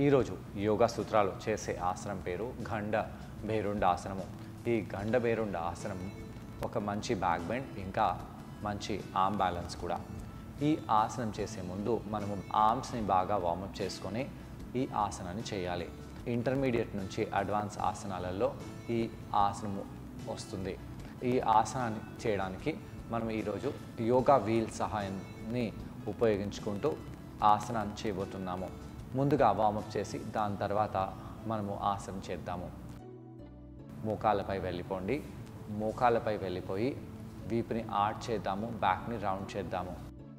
ఈరోజు యోగా సూత్రాలు చేసే ఆసనం పేరు గండ భేరుండ ఆసనము ఈ గండ భేరుండ ఆసనం ఒక మంచి బ్యాక్ బెండ్ ఇంకా మంచి ఆర్మ్ బ్యాలెన్స్ కూడా ఈ ఆసనం చేసే ముందు మనము ఆర్మ్స్ని బాగా వార్మప్ చేసుకొని ఈ ఆసనాన్ని చేయాలి ఇంటర్మీడియట్ నుంచి అడ్వాన్స్ ఆసనాలలో ఈ ఆసనము వస్తుంది ఈ ఆసనాన్ని చేయడానికి మనం ఈరోజు యోగా వీల్ సహాయాన్ని ఉపయోగించుకుంటూ ఆసనాన్ని చేయబోతున్నాము ముందుగా వార్మప్ చేసి దాని తర్వాత మనము ఆసనం చేద్దాము మోకాళ్ళపై వెళ్ళిపోండి మోకాళ్ళపై వెళ్ళిపోయి వీపుని ఆర్ట్ చేద్దాము బ్యాక్ని రౌండ్ చేద్దాము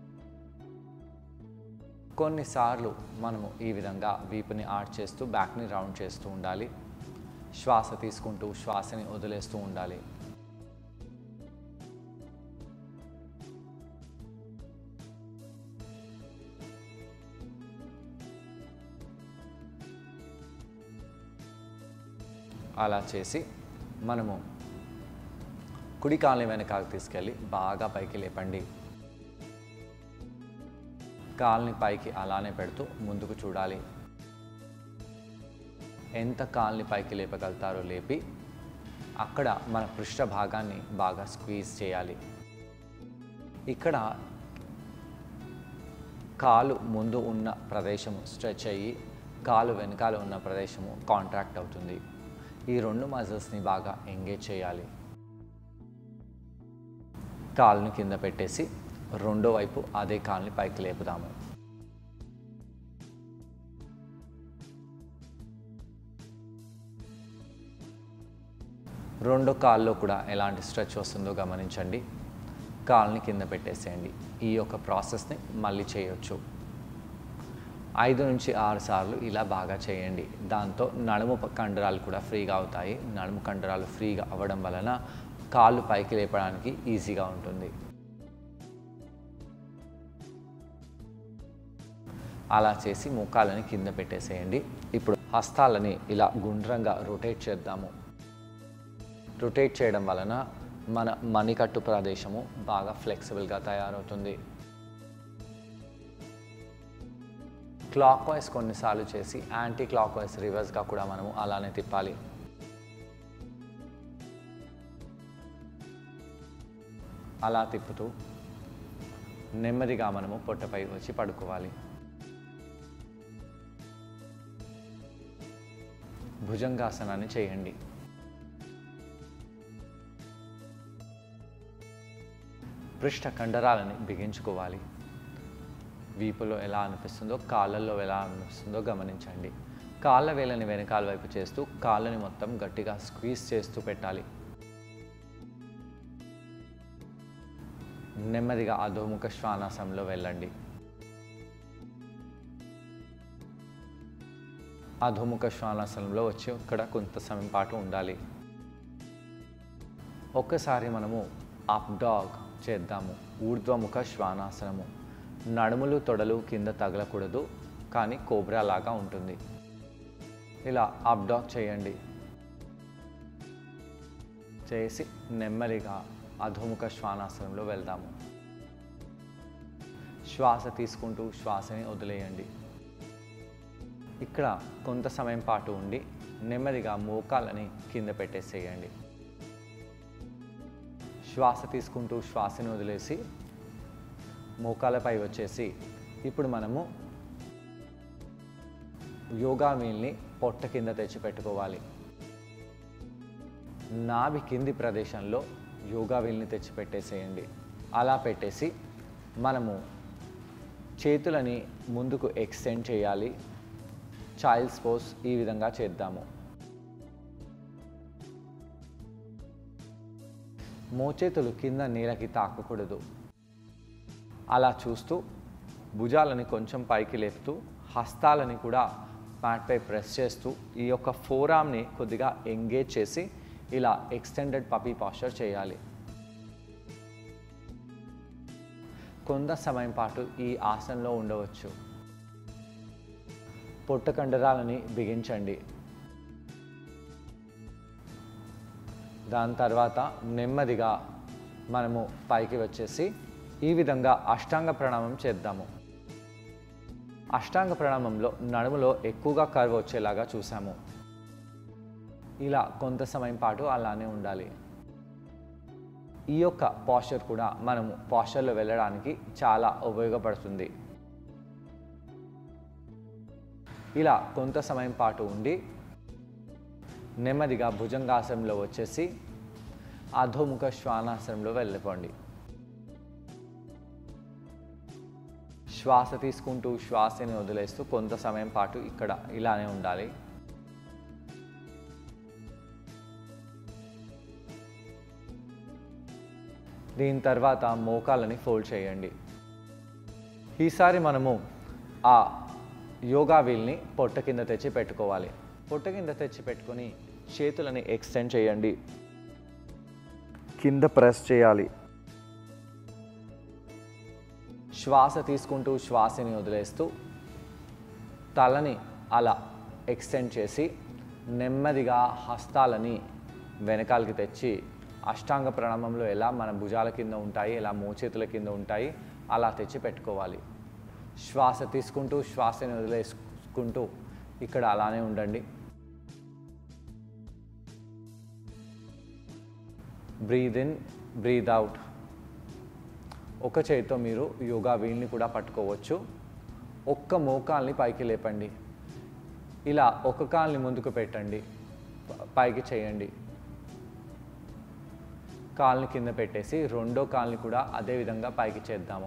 కొన్నిసార్లు మనము ఈ విధంగా వీపుని ఆర్ట్ చేస్తూ బ్యాక్ని రౌండ్ చేస్తూ ఉండాలి శ్వాస తీసుకుంటూ శ్వాసని వదిలేస్తూ ఉండాలి అలా చేసి మనము కుడి కాళ్ళని వెనకాలకు తీసుకెళ్ళి బాగా పైకి లేపండి కాల్ని పైకి అలానే పెడుతూ ముందుకు చూడాలి ఎంత కాల్ని పైకి లేపగలుగుతారో లేపి అక్కడ మన పృష్ఠ భాగాన్ని బాగా స్క్వీజ్ చేయాలి ఇక్కడ కాలు ముందు ఉన్న ప్రదేశము స్ట్రెచ్ అయ్యి కాలు వెనకాల ఉన్న ప్రదేశము కాంట్రాక్ట్ అవుతుంది ఈ రెండు మజిల్స్ని బాగా ఎంగేజ్ చేయాలి కాలుని కింద పెట్టేసి రెండో వైపు అదే కాలుని పైకి లేపుదాము రెండో కాల్లో కూడా ఎలాంటి స్ట్రెచ్ వస్తుందో గమనించండి కాల్ని కింద పెట్టేసేయండి ఈ యొక్క ప్రాసెస్ని మళ్ళీ చేయొచ్చు ఐదు నుంచి ఆరు సార్లు ఇలా బాగా చేయండి దాంతో నడుము ప- కండరాలు కూడా ఫ్రీగా అవుతాయి నడుము కండరాలు ఫ్రీగా అవ్వడం వలన కాళ్ళు పైకి లేపడానికి ఈజీగా ఉంటుంది అలా చేసి ముఖాలని కింద పెట్టేసేయండి ఇప్పుడు హస్తాలని ఇలా గుండ్రంగా రొటేట్ చేద్దాము రొటేట్ చేయడం వలన మన మణికట్టు ప్రదేశము బాగా ఫ్లెక్సిబుల్గా తయారవుతుంది క్లాక్ వైజ్ కొన్నిసార్లు చేసి యాంటీ క్లాక్ వైజ్ రివర్స్గా కూడా మనము అలానే తిప్పాలి అలా తిప్పుతూ నెమ్మదిగా మనము పొట్టపై వచ్చి పడుకోవాలి భుజంగాసనాన్ని చేయండి పృష్ఠ కండరాలని బిగించుకోవాలి వీపులో ఎలా అనిపిస్తుందో కాళ్ళల్లో ఎలా అనిపిస్తుందో గమనించండి కాళ్ళ వేలని వెనకాల వైపు చేస్తూ కాళ్ళని మొత్తం గట్టిగా స్క్వీజ్ చేస్తూ పెట్టాలి నెమ్మదిగా అధోముఖ శ్వానాసంలో వెళ్ళండి అధోముఖ శ్వానాసనంలో వచ్చి ఇక్కడ కొంత సమయం పాటు ఉండాలి ఒక్కసారి మనము అప్ డాగ్ చేద్దాము ఊర్ధ్వముఖ శ్వానాసనము నడుములు తొడలు కింద తగలకూడదు కానీ కోబ్రా లాగా ఉంటుంది ఇలా అప్ డాగ్ చేయండి చేసి నెమ్మదిగా అధోముఖ శ్వానాసనంలో వెళ్దాము శ్వాస తీసుకుంటూ శ్వాసని వదిలేయండి ఇక్కడ కొంత సమయం పాటు ఉండి నెమ్మదిగా మోకాలని కింద పెట్టేసేయండి శ్వాస తీసుకుంటూ శ్వాసని వదిలేసి మోకాలపై వచ్చేసి ఇప్పుడు మనము యోగా వీల్ని పొట్ట కింద తెచ్చి పెట్టుకోవాలి నాభి కింది ప్రదేశంలో యోగా వీల్ని తెచ్చి పెట్టేసేయండి అలా పెట్టేసి మనము చేతులని ముందుకు ఎక్స్టెండ్ చేయాలి చైల్డ్స్ పోస్ ఈ విధంగా చేద్దాము మోచేతులు కింద నేలకి తాకకూడదు అలా చూస్తూ భుజాలని కొంచెం పైకి లేపుతూ హస్తాలని కూడా మ్యాట్పై ప్రెస్ చేస్తూ ఈ యొక్క ఫోరామ్ని కొద్దిగా ఎంగేజ్ చేసి ఇలా ఎక్స్టెండెడ్ పపీ పాస్చర్ చేయాలి కొంత సమయం పాటు ఈ ఆసనంలో ఉండవచ్చు పొట్ట కండరాలని బిగించండి దాని తర్వాత నెమ్మదిగా మనము పైకి వచ్చేసి ఈ విధంగా అష్టాంగ ప్రణామం చేద్దాము అష్టాంగ ప్రణామంలో నడుములో ఎక్కువగా కర్వ్ వచ్చేలాగా చూసాము ఇలా కొంత సమయం పాటు అలానే ఉండాలి ఈ యొక్క పాస్చర్ కూడా మనము పాస్చర్లో వెళ్ళడానికి చాలా ఉపయోగపడుతుంది ఇలా కొంత సమయం పాటు ఉండి నెమ్మదిగా భుజంగాసనంలో వచ్చేసి అధోముఖ శ్వానాసనంలో వెళ్ళిపోండి శ్వాస తీసుకుంటూ శ్వాసని వదిలేస్తూ కొంత సమయం పాటు ఇక్కడ ఇలానే ఉండాలి దీని తర్వాత మోకాళ్ళని ఫోల్డ్ చేయండి ఈసారి మనము ఆ యోగా వీల్ని పొట్ట కింద తెచ్చి పెట్టుకోవాలి పొట్ట కింద తెచ్చి పెట్టుకొని చేతులని ఎక్స్టెండ్ చేయండి కింద ప్రెస్ చేయాలి శ్వాస తీసుకుంటూ శ్వాసని వదిలేస్తూ తలని అలా ఎక్స్టెండ్ చేసి నెమ్మదిగా హస్తాలని వెనకాలకి తెచ్చి అష్టాంగ ప్రణామంలో ఎలా మన భుజాల కింద ఉంటాయి ఎలా మోచేతుల కింద ఉంటాయి అలా తెచ్చి పెట్టుకోవాలి శ్వాస తీసుకుంటూ శ్వాసని వదిలేసుకుంటూ ఇక్కడ అలానే ఉండండి బ్రీద్ ఇన్ బ్రీద్ అవుట్ ఒక చేతితో మీరు యోగా వీల్ని కూడా పట్టుకోవచ్చు ఒక్క మోకాల్ని పైకి లేపండి ఇలా ఒక కాల్ని ముందుకు పెట్టండి ప- పైకి చేయండి కాల్ని కింద పెట్టేసి రెండో కాల్ని కూడా అదే విధంగా పైకి చేద్దాము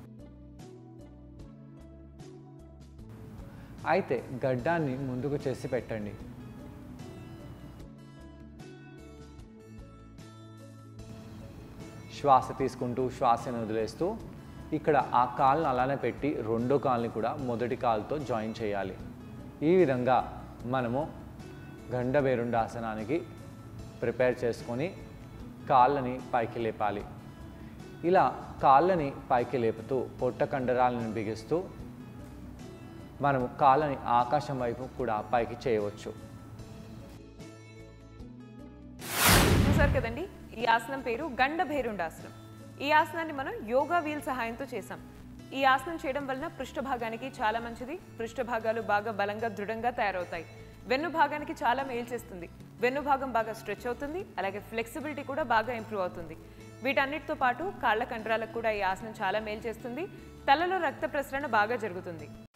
అయితే గడ్డాన్ని ముందుకు చేసి పెట్టండి శ్వాస తీసుకుంటూ శ్వాసను వదిలేస్తూ ఇక్కడ ఆ కాల్ని అలానే పెట్టి రెండో కాల్ని కూడా మొదటి కాలుతో జాయిన్ చేయాలి ఈ విధంగా మనము గండబేరుండాసనానికి ప్రిపేర్ చేసుకొని కాళ్ళని పైకి లేపాలి ఇలా కాళ్ళని పైకి లేపుతూ పొట్ట కండరాలను బిగిస్తూ మనము కాళ్ళని ఆకాశం వైపు కూడా పైకి చేయవచ్చు చూసారు కదండి ఈ ఆసనం పేరు గండ భైరుండాసనం ఈ ఆసనాన్ని మనం యోగా వీల్ సహాయంతో చేసాం ఈ ఆసనం చేయడం వలన పృష్ఠ భాగానికి చాలా మంచిది పృష్ఠ భాగాలు బాగా బలంగా దృఢంగా తయారవుతాయి వెన్ను భాగానికి చాలా మేలు చేస్తుంది వెన్ను భాగం బాగా స్ట్రెచ్ అవుతుంది అలాగే ఫ్లెక్సిబిలిటీ కూడా బాగా ఇంప్రూవ్ అవుతుంది వీటన్నిటితో పాటు కాళ్ళ కండరాలకు కూడా ఈ ఆసనం చాలా మేలు చేస్తుంది తలలో రక్త ప్రసరణ బాగా జరుగుతుంది